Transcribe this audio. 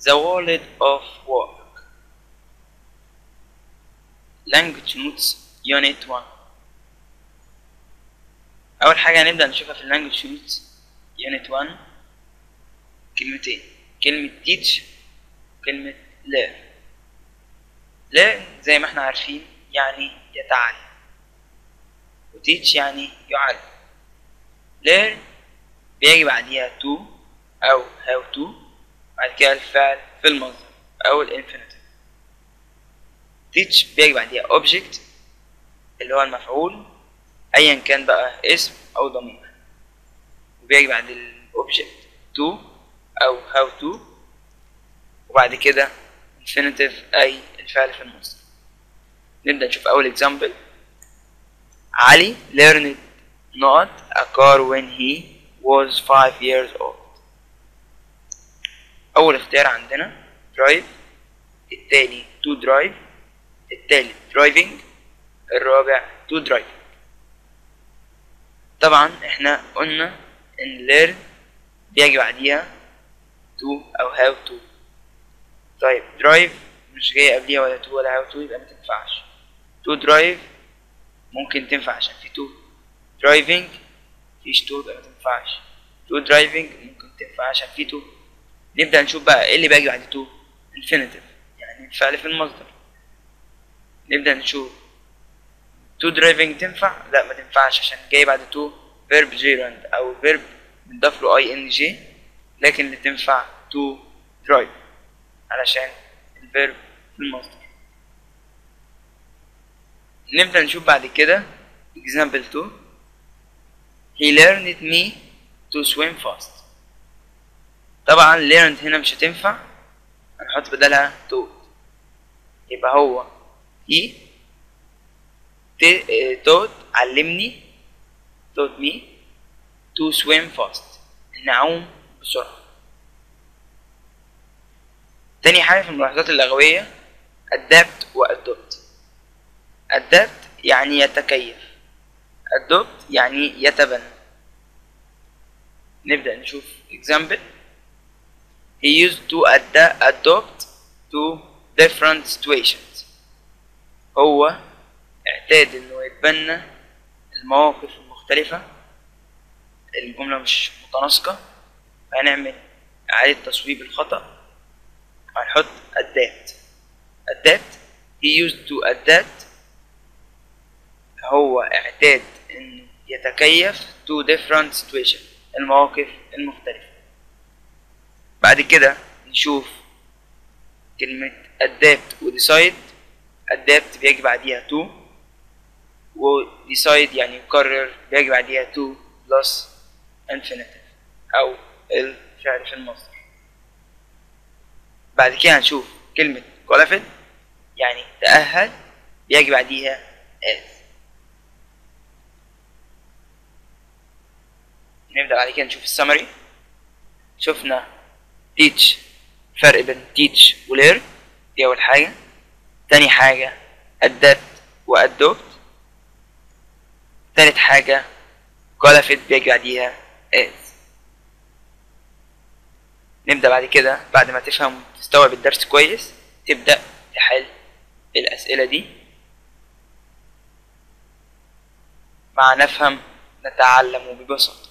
the world of work language notes unit 1 اول حاجه هنبدا نشوفها في اللانجوج نوتس unit 1 كلمتين كلمه teach وكلمه learn learn زي ما احنا عارفين يعني يتعلم وتيتش يعني يعلم learn بيجي بعديها to أو how to بعد كده الفعل في المصدر أو الانفينيتيف teach بيجي بعديها object اللي هو المفعول أيا كان بقى اسم أو ضمير وبيجي بعد الأوبجكت to أو how to وبعد كده infinitive أي الفعل في المصدر نبدأ نشوف أول example علي learned not a car when he was five years old أول اختيار عندنا drive التاني to drive التالت driving الرابع to driving طبعا احنا قلنا ان learn بيجي بعديها to أو how to طيب drive مش جاي قبليها ولا to ولا how to يبقى متنفعش to drive ممكن تنفع عشان في تو درايفنج مفيش تو يبقى متنفعش تو درايفنج ممكن تنفع عشان في تو نبدأ نشوف بقى ايه اللي باجي بعد تو infinitive يعني الفعل في المصدر نبدأ نشوف تو درايفنج تنفع لا ما تنفعش عشان جاي بعد تو فيرب جيراند او فيرب بنضاف له اي ان جي لكن اللي تنفع تو درايف علشان الفيرب في المصدر نبدأ نشوف بعد كده example 2 he learned me to swim fast طبعا learned هنا مش هتنفع هنحط بدلها taught يبقى هو he taught علمني taught me to swim fast ان اعوم بسرعة تاني حاجة في الملاحظات اللغوية adapt و adopt adapt يعني يتكيف adopt يعني يتبنى نبدأ نشوف example he used to ad adopt to different situations هو اعتاد انه يتبنى المواقف المختلفة الجملة مش متناسقة هنعمل إعادة تصويب الخطأ هنحط adapt adapt he used to adapt هو اعتاد انه يتكيف to different situation المواقف المختلفة بعد كده نشوف كلمة adapt و decide adapt بيجي بعديها to و decide يعني يقرر بيجي بعديها to plus infinitive أو الفعل في المصدر بعد كده هنشوف كلمة qualified يعني تأهل بيجي بعديها as نبدأ بعد كده نشوف السمري شفنا teach فرق بين teach و learn دي أول حاجة تاني حاجة adapt و adopt تالت حاجة qualified بيجي بعديها as نبدأ بعد كده بعد ما تفهم وتستوعب الدرس كويس تبدأ تحل الأسئلة دي مع نفهم نتعلم ببساطة